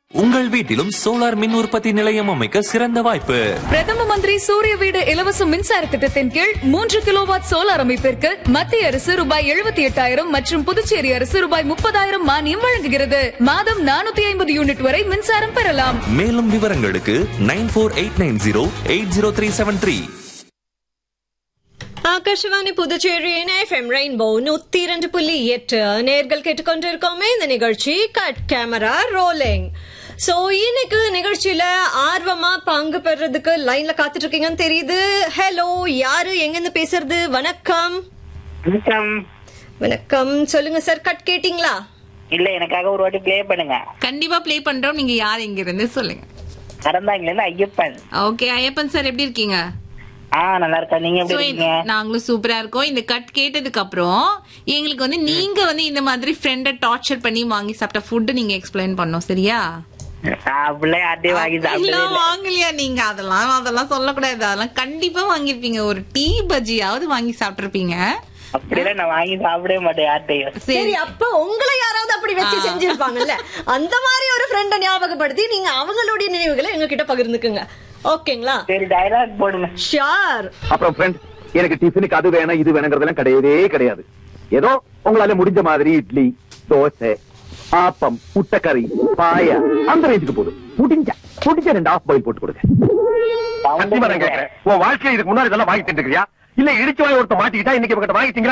உங்கள் வீட்டிலும் சோலார் மின் உற்பத்தி நிலையம் அமைக்க சிறந்த வாய்ப்பு பிரதம மந்திரி சூரிய வீடு இலவச மின்சார திட்டத்தின் கீழ் மூன்று கிலோவாட் சோலார் அமைப்பிற்கு மத்திய அரசு ரூபாய் எழுபத்தி எட்டாயிரம் மற்றும் புதுச்சேரி அரசு ரூபாய் முப்பதாயிரம் மானியம் வழங்குகிறது மாதம் நானூத்தி ஐம்பது யூனிட் வரை மின்சாரம் பெறலாம் மேலும் விவரங்களுக்கு nine four eight nine zero eight zero three seven three Akashvani புதுச்சேரியின் எஃப்எம் ரெயின்போ நூத்தி இரண்டு புள்ளி எட்டு நேர்கள் கேட்டுக்கொண்டிருக்கோமே இந்த நிகழ்ச்சி கட் கேமரா ரோலிங் சோ இன்னைக்கு நிகழ்ச்சியில ஆர்வமா பங்கு பெறதுக்கு லைன்ல காத்துட்டு இருக்கீங்கன்னு தெரியுது ஹலோ யாரு எங்கிருந்து பேசுறது வணக்கம் வணக்கம் வணக்கம் சொல்லுங்க சார் கட் கேட்டிங்களா இல்ல எனக்காக ஒரு வாட்டி ப்ளே பண்ணுங்க கண்டிப்பா ப்ளே பண்றோம் நீங்க யார் எங்க இருந்து சொல்லுங்க கடந்தாங்கல இருந்து ஐயப்பன் ஓகே ஐயப்பன் சார் எப்படி இருக்கீங்க ஆ நல்லா இருக்கா நீங்க எப்படி So, இருக்கீங்க நாங்களும் சூப்பரா இருக்கோம் இந்த கட் கேட்டதுக்கு அப்புறம் எங்களுக்கு வந்து நீங்க வந்து இந்த மாதிரி ஃப்ரெண்ட டார்ச்சர் பண்ணி வாங்கி சாப்பிட்ட ஃபுட் நீங்க எக்ஸ்பிளைன் பண்ணோம் சரியா அப்படிலாம் யார்ட்டையும் வாங்கி சாப்பிட்டதே எல்லாம் இல்ல வாங்கலையா நீங்க அதெல்லாம் அதெல்லாம் சொல்லக்கூடாது அதெல்லாம் கண்டிப்பா வாங்கிருப்பீங்க ஒரு டீ பஜ்ஜியாவது வாங்கி சாப்பிட்டிருப்பீங்க அப்படிலாம் நான் வாங்கி சாப்பிடவே மாட்டேன் யார்ட்டையும் சரி சரி அப்ப உங்களை யாராவது அப்படி வச்சு செஞ்சிருப்பாங்கல்ல அந்த மாதிரி ஒரு ஃப்ரெண்ட ஞாபகப்படுத்தி நீங்க அவங்களுடைய நினைவுகளை எங்க கிட்ட பகிர்ந்துக்குங்க ஓகேங்களா சரி டைலாக் போடுங்க ஷியார் அப்புறம் ஃப்ரெண்ட் எனக்கு டிஃபனுக்கு அது வேணும் இது வேணுங்கிறதெல்லாம் கிடையவே கிடையாது ஏதோ உங்களால முடிஞ்ச மாதிரி இட்லி தோசை ஆப்பம் முட்டைக்கறி பாயா அந்த ரேஞ்சுக்கு போதும் முடிஞ்ச முடிஞ்ச ரெண்டு ஆஃப் பாயில் போட்டு கொடுங்க Sound சத்தியமா நான் கேக்குறேன் உன் வாழ்க்கையில இதுக்கு முன்னாடி இதெல்லாம் வாங்கி தின்றுக்கிறியா இல்ல இடிச்சு வாங்கி ஒருத்த மாட்டிக்கிட்டா இன்னைக்கு இவங்கிட்ட வாங்கி திங்கிற